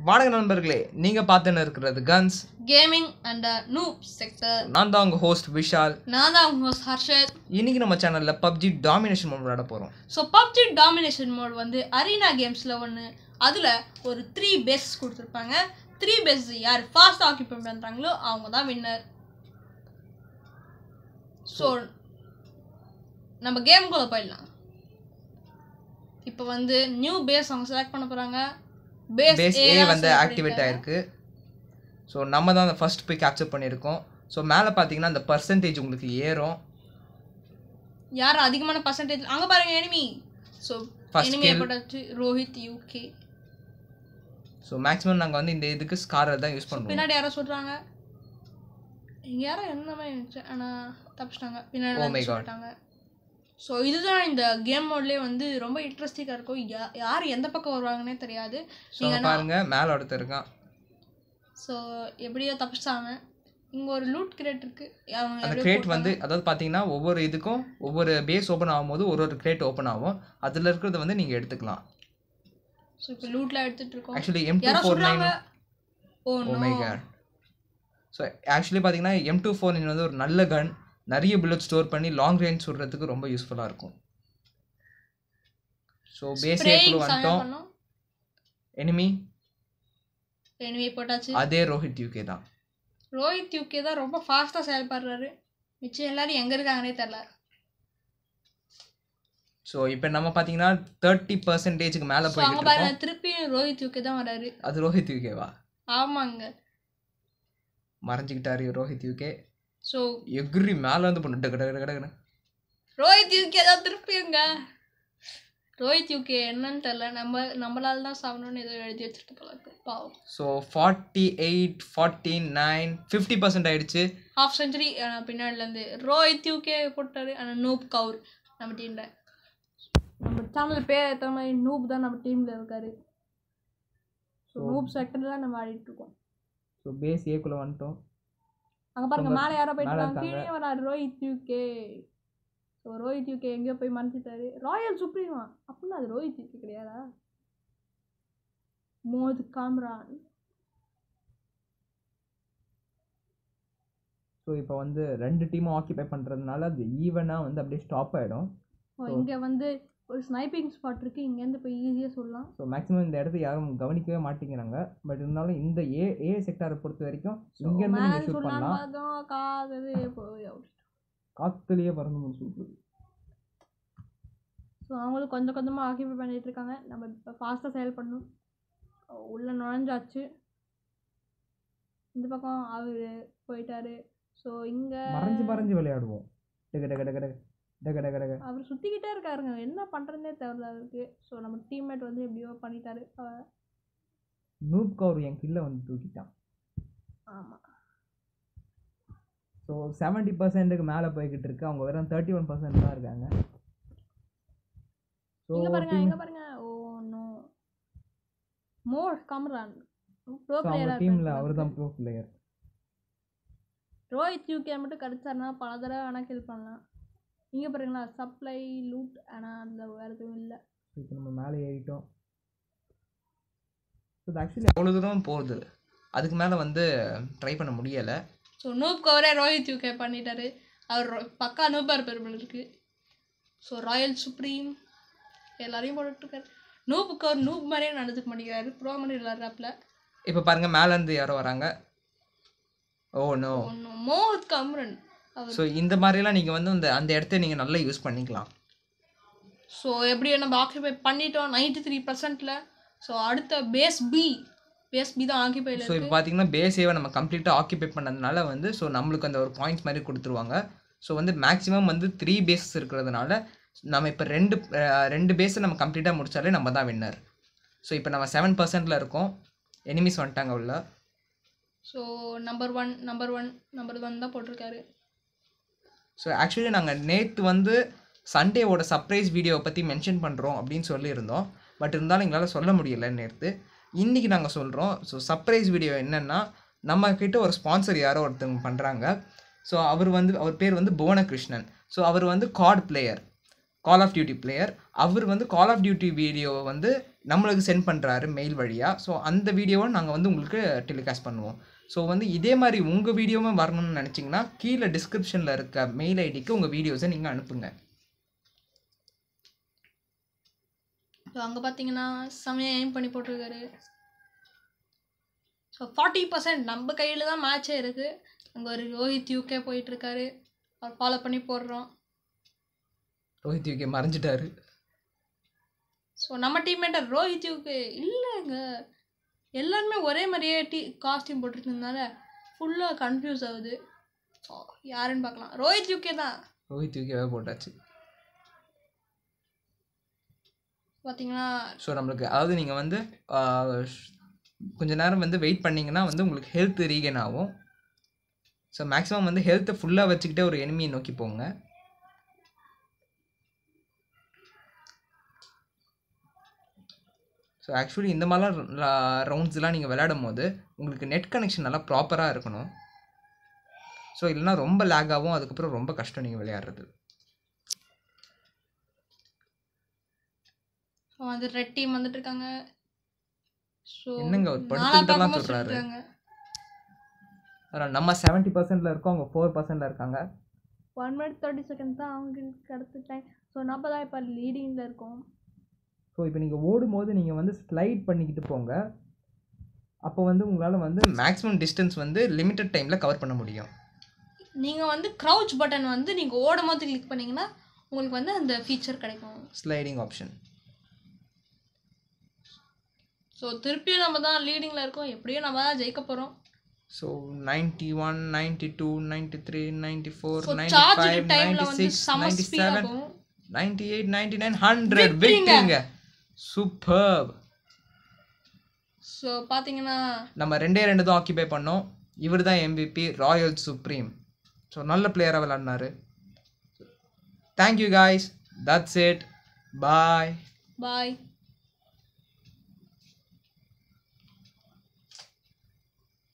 வணக்க நண்பர்களே நீங்கள் பார்த்துன்னு இருக்கிறது guns gaming and noob sector நான் தான் உங்கள் ஹோஸ்ட் விஷால் நான் தான் உங்க host ஹர்ஷத் இன்னைக்கு நம்ம சேனலில் பப்ஜி டாமினேஷன் மோட் விளையாட போகிறோம் ஸோ பப்ஜி டாமினேஷன் மோட் வந்து அரீனா கேம்ஸில் ஒன்று அதில் ஒரு த்ரீ பேஸ் கொடுத்துருப்பாங்க த்ரீ பேஸ் யார் ஃபாஸ்ட் ஆக்கியூபை பண்ணுறாங்களோ அவங்க தான் வின்னர் ஸோ நம்ம கேம்குள்ளே போயிடலாம் இப்போ வந்து நியூ பேஸ் அவங்க செலக்ட் பண்ண போகிறாங்க பேஸ் பேஸ் ஏ வந்து ஆக்டிவேட் ஆயிருக்கு ஸோ நம்ம தான் அந்த ஃபர்ஸ்ட் போய் கேப்சர் பண்ணியிருக்கோம் ஸோ மேலே பார்த்தீங்கன்னா அந்த பர்சன்டேஜ் உங்களுக்கு ஏறும் யார் அதிகமான பர்சன்டேஜ் அங்கே பாருங்க enemy so First enemy kill. போட்டாச்சு ரோஹித் யூகே ஸோ மேக்ஸிமம் நாங்கள் வந்து இந்த இதுக்கு ஸ்காரை தான் யூஸ் பண்ணுவோம் பின்னாடி யாரோ சொல்றாங்க இங்க யாரோ என்ன மாதிரி இருந்துச்சு ஆனா தப்பிச்சிட்டாங்க பின்னாடி Oh my வந்து God. சொல்லிட்டாங்க ஸோ இதுதான் இந்த கேம் மோட்லேயே வந்து ரொம்ப இன்ட்ரெஸ்டிங்காக இருக்கும் யா- யார் எந்த பக்கம் வருவாங்கன்னே தெரியாது ஸோ பாருங்க மேலே ஒருத்தர் இருக்கான் ஸோ எப்படியோ தப்பிச்சிட்டாங்க இங்க ஒரு லூட் கிரேட் இருக்கு அவங்க அந்த எப்படியோ கிரேட் வந்து அதாவது பார்த்தீங்கன்னா ஒவ்வொரு இதுக்கும் ஒவ்வொரு பேஸ் ஓப்பன் ஆகும்போது ஒரு ஒரு கிரேட் ஓப்பன் ஆகும் அதில் இருக்கிறத வந்து நீங்கள் எடுத்துக்கலாம் ஸோ இப்போ லூட்லாம் எடுத்துட்டு இருக்கோம் ஆக்சுவலி எம் டூ யாரோ ஃபோர் நைன் சொல்றாங்க oh oh my god so actually பார்த்தீங்கன்னா எம் டூ ஃபோர் நைன் வந்து ஒரு நல்ல கன் நிறைய புல்லட் ஸ்டோர் பண்ணி லாங் ரேஞ்ச் சுடுறதுக்கு ரொம்ப யூஸ்ஃபுல்லாக இருக்கும் ஸோ பேசிக்குள்ள வந்துட்டோம் பண்ணோம் எனிமி எனிமே போட்டாச்சு அதே ரோஹித் யூகே தான் ரோஹித் யூகே தான் ரொம்ப ஃபாஸ்ட்டாக செயல்படுறாரு மிச்சம் எல்லாரும் எங்கே இருக்காங்கன்னே தெரில ஸோ இப்போ நம்ம பார்த்தீங்கன்னா தேர்ட்டி பர்சன்டேஜுக்கு மேலே ஸோ அங்கே போய்கிட்டு பாருங்க இருக்கோம் திருப்பியும் ரோஹித் யூகே தான் வராரு அது ரோஹித் யூகேவா ஆமாங்க மறைஞ்சிக்கிட்டாரு ரோஹித் யூகே ஸோ எக்ரி மேலே வந்து பண்ணிட்டு கிட கிட கிடக்குன்னு ரோஹித் யூகே தான் திருப்பியுங்க ரோஹித் யூகே என்னன்னு தெரில நம்ம நம்மளால தான் சாப்பிடணும்னு ஏதோ எழுதி வச்சிருக்கு போல இருக்கு பாவம் so forty eight forty nine fifty percent ஆயிடுச்சு ஹாஃப் செஞ்சுரி பின்னாடிலேருந்து ரோஹித் யூகே போட்டாரு ஆனால் நூப் கவுர் நம்ம டீமில் நம்ம சேனல் பேர் ஏற்ற மாதிரி நூப் தான் நம்ம டீமில் இருக்காரு ஸோ நூப் செகண்டில் நம்ம ஆடிட்டு இருக்கோம் ஸோ பேஸ் ஏக்குள்ளே வந்துட்டோம் அங்கே பாருங்க ரொம்ப மேலே யாரோ போயிட்டு மேல இருக்காங்க இருக்காங்க. கீழே வராரு Rohit UK so Rohit UK எங்கேயோ போய் மறைச்சிட்டாரு ராயல் சுப்ரீமா அப்படின்னா அது ரோஹித் யூகே கிடையாதா மோத் காம்ரான் ஸோ இப்போ வந்து ரெண்டு டீமும் ஆக்கிபை பண்ணுறதுனால அது ஈவனாக வந்து அப்படியே ஸ்டாப் ஆகிடும் ஓ இங்கே வந்து ஒரு ஸ்னைப்பிங் ஸ்பாட் இருக்கு இங்கேருந்து போய் ஈஸியாக சொல்லலாம் ஸோ மேக்ஸிமம் இந்த இடத்த யாரும் கவனிக்கவே மாட்டேங்கிறாங்க பட் இருந்தாலும் இந்த ஏ ஏ செக்டாரை பொறுத்த வரைக்கும் இங்கேருந்து மேலே நீங்கள் ஷூட் சொல்லலாம்னு பண்ணலாம் பார்த்தோம் காதலே போய் காத்துலேயே பறந்து ஷூட் ஸோ அவங்களும் கொஞ்சம் கொஞ்சமாக ஆக்கிபை பண்ணிட்டு இருக்காங்க நம்ம இப்போ ஃபாஸ்ட்டாக செயல் பண்ணணும் உள்ளே நுழைஞ்சாச்சு இந்த பக்கம் அவர் போயிட்டாரு ஸோ இங்கே மறைஞ்சு மறைஞ்சு விளையாடுவோம் டக டக டக டக டக டக டக அவர் சுற்றிக்கிட்டே இருக்காருங்க என்ன பண்ணுறதுனே தெரியல அவருக்கு ஸோ நம்ம டீம்மேட் வந்து எப்படியோ பண்ணிட்டாரு நூப் கவுர் என் கில்ல வந்து தூக்கிட்டான் ஆமாம் ஸோ செவன்ட்டி பர்சன்ட்டுக்கு மேலே போய்கிட்டு இருக்கு அவங்க வெறும் தேர்ட்டி ஒன் பர்சன்ட் தான் இருக்காங்க ஸோ இங்கே பாருங்க இங்கே பாருங்க oh no more Kamran bro அவங்க பிளேயராக டீமில் அவர் தான் ப்ரோ பிளேயர் ரோஹித் யூகே மட்டும் கிடச்சாருன்னா பல தடவை வேணால் கில் பண்ணலாம் இங்கே பாருங்களா சப்ளை லூட் ஆனால் அதில் வேறு எதுவும் இல்லை இப்போ நம்ம மேலே ஏறிட்டோம் இது ஆக்சுவலி அவ்வளோ தூரம் போகுது அதுக்கு மேலே வந்து ட்ரை பண்ண முடியலை ஸோ நூப் கவரே ரோஹித் யூகே பண்ணிட்டாரு அவர் ரொ- பக்கா நூப்பார் பெருமல் இருக்கு ஸோ ராயல் சுப்ரீம் எல்லாரையும் போட்டுட்ருக்காரு நூப் கவர் நூப் மாதிரியே நடந்துக்க மாட்டேங்கிறாரு ப்ரோ மாதிரி விளாட்றாப்புல இப்போ பாருங்க மேலேருந்து யாரோ வராங்க ஓ நோ ஒன்றும் மோஹத் கம்ரன் அவர் ஸோ இந்த மாதிரிலாம் நீங்கள் வந்து அந்த அந்த இடத்த நீங்கள் நல்லா யூஸ் பண்ணிக்கலாம் ஸோ எப்படியோ நம்ம ஆக்கிபை பண்ணிட்டோம் நைன்டி த்ரீ பர்சன்ட்டில் ஸோ அடுத்த பேஸ் பி பேஸ் பி தான் ஆக்கிபையில் ஸோ இப்போ பார்த்தீங்கன்னா பேஸேவை நம்ம கம்ப்ளீட்டாக ஆக்கிபை பண்ணதுனால வந்து ஸோ நம்மளுக்கு அந்த ஒரு பாயிண்ட்ஸ் மாதிரி கொடுத்துருவாங்க ஸோ வந்து மேக்ஸிமம் வந்து த்ரீ பேஸ் இருக்கிறதுனால நம்ம இப்போ ரெண்டு அஹ், ரெண்டு பேஸை நம்ம கம்ப்ளீட்டாக முடிச்சாலே நம்ம தான் வின்னர் ஸோ இப்போ நம்ம செவன் பர்சன்டில் இருக்கோம் எனிமிஸ் வந்துட்டாங்க உள்ள so number one number one number one தான் போட்டிருக்காரு ஸோ ஆக்சுவலி நாங்கள் நேற்று வந்து சண்டேவோட சர்ப்ரைஸ் வீடியோவை பற்றி மென்ஷன் பண்ணுறோம் அப்படின்னு சொல்லியிருந்தோம் பட் இருந்தாலும் எங்களால் சொல்ல முடியல நேற்று இன்றைக்கி நாங்கள் சொல்கிறோம் ஸோ சர்ப்ரைஸ் வீடியோ என்னென்னா நம்ம கிட்ட ஒரு ஸ்பான்சர் யாரோ ஒருத்தவங்க பண்ணுறாங்க ஸோ அவர் வந்து அவர் பேர் வந்து புவனகிருஷ்ணன் ஸோ அவர் வந்து கார்டு player call of duty player அவர் வந்து கால் ஆஃப் டியூட்டி வீடியோவை வந்து நம்மளுக்கு சென்ட் பண்ணுறாரு மெயில் வழியாக ஸோ அந்த வீடியோவை நாங்கள் வந்து உங்களுக்கு டெலிகாஸ்ட் பண்ணுவோம் ஸோ வந்து இதே மாதிரி உங்கள் வீடியோவும் வரணும்னு நினச்சிங்கன்னா கீழே டிஸ்கிரிப்ஷனில் இருக்க மெயில் ஐடிக்கு உங்கள் வீடியோஸை நீங்கள் அனுப்புங்க ஸோ அங்கே பார்த்தீங்கன்னா செம்மையாக எய்ம் பண்ணி போட்டிருக்காரு ஸோ ஃபார்ட்டி பர்சன்ட் நம்ம கையில் தான் மேட்சே இருக்குது அங்கே ஒரு ரோஹித் யூகே போயிட்டுருக்காரு அவர் ஃபாலோ பண்ணி போடுறோம் ரோஹித் யூகே மறைஞ்சிட்டாரு ஸோ நம்ம டீம்மேட்டை ரோஹித் யூகே இல்லைங்க எல்லாருமே ஒரே மாதிரியே டீ காஸ்டியூம் போட்டிருந்ததுனால ஃபுல்லாக கன்ஃபியூஸ் ஆகுது ஸோ யாருன்னு பார்க்கலாம் ரோஹித் யூகே தான் ரோஹித் யூகேவே போட்டாச்சு பார்த்தீங்கன்னா ஸோ நம்மளுக்கு அதாவது நீங்கள் வந்து ஆஹ், கொஞ்ச நேரம் வந்து வெயிட் பண்ணிங்கன்னா வந்து உங்களுக்கு ஹெல்த் ரீகன் ஆகும் ஸோ மேக்ஸிமம் வந்து ஹெல்த்தை ஃபுல்லாக வச்சுக்கிட்டே ஒரு எனிமியை நோக்கி போங்க ஸோ ஆக்சுவலி இந்த மாதிரிலாம் ரவுண்ட்ஸ்லாம் நீங்கள் விளையாடும் போது உங்களுக்கு நெட் கனெக்ஷன் நல்லா ப்ராப்பராக இருக்கணும் ஸோ இல்லைன்னா ரொம்ப லேக் ஆகும் அதுக்கப்புறம் ரொம்ப கஷ்டம் நீங்கள் விளையாடுறது ஸோ வந்து ரெட் டீம் வந்துட்டு இருக்காங்க ஸோ என்னங்க அவர் நாலா படுத்துக்கிட்டெல்லாம் பக்கமும் சொல்றாரு. சுட்டுறாங்க அதான் நம்ம செவன்ட்டி பர்சன்டில் இருக்கோம் அவங்க ஃபோர் பர்சன்டில் இருக்காங்க ஒன் மினிட் தேர்ட்டி செகண்ட் தான் அவங்களுக்கு அடுத்த டைம் ஸோ நம்ம தான் இப்போ லீடிங்கில் இருக்கோம் ஸோ இப்போ நீங்கள் ஓடும்போது நீங்கள் வந்து ஸ்லைட் பண்ணிக்கிட்டு போங்க அப்போ வந்து உங்களால் வந்து மேக்ஸிமம் டிஸ்டன்ஸ் வந்து லிமிட்டட் டைமில் கவர் பண்ண முடியும் நீங்கள் வந்து க்ரௌச் பட்டன் வந்து நீங்கள் ஓடும் போது கிளிக் பண்ணீங்கன்னா உங்களுக்கு வந்து அந்த ஃபீச்சர் கிடைக்கும் ஸ்லைடிங் ஆப்ஷன் ஸோ திருப்பியும் நம்ம தான் லீடிங்கில் இருக்கோம் எப்படியும் நம்ம தான் ஜெயிக்க போகிறோம் so ninety one ninety two ninety three ninety four so ninety charging five டைமில் நைன்ட்டி வந்து சிக்ஸ் செம நைன்ட்டி ஸ்பீடாக செவன் போகும் ninety eight ninety nine hundred Victory-ங்க. விக்டிங்க சூப்பர் ஸோ பார்த்தீங்கன்னா நம்ம ரெண்டே ரெண்டு தான் ஆக்கிபை பண்ணோம் இவர் தான் எம்பிபி ராயல் சுப்ரீம் ஸோ நல்ல பிளேயராக விளாட்னாரு thank you guys that's it bye bye